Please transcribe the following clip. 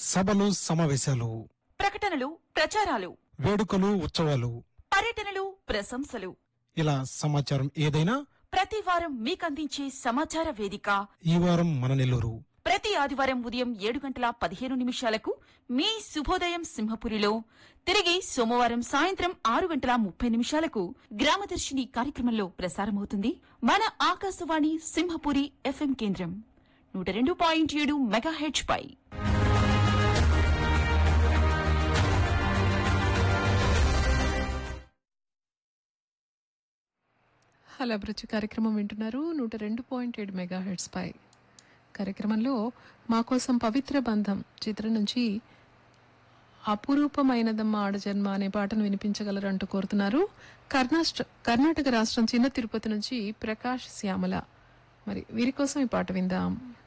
సభలు సమావేశాలు ప్రకటనలు ప్రచారాలు వేడుకలు ఉత్సవాలు పర్యటనలు ప్రశంసలు ఇలా సమాచారం ఏదైనా ప్రతి వారం మీకందించే సమాచార వేదిక ఈ వారం మన నెల్లూరు ప్రతి ఆదివారం ఉదయం ఏడు గంటల పదిహేను నిమిషాలకు మీ శుభోదయం సింహపురిలో తిరిగి సోమవారం సాయంత్రం ఆరు గంటల ముప్పై నిమిషాలకు గ్రామదర్శిని కార్యక్రమంలో ప్రసారమవుతుంది మన ఆకాశవాణి సింహపురి ఎఫ్ఎం కేంద్రం నూట రెండు పాయింట్ ఏడు మెగాహెచ్ పై హలో అభిరుచి కార్యక్రమం వింటున్నారు నూట రెండు పాయింట్ ఏడు మెగా హెడ్స్ పై కార్యక్రమంలో మా కోసం పవిత్ర బంధం చిత్రం నుంచి అపురూపమైనదమ్మ ఆడజన్మ అనే పాటను వినిపించగలరు అంటూ కోరుతున్నారు కర్ణాష్ట్ర కర్ణాటక రాష్ట్రం చిన్న తిరుపతి నుంచి ప్రకాష్ శ్యామల మరి వీరి కోసం ఈ పాట విందాం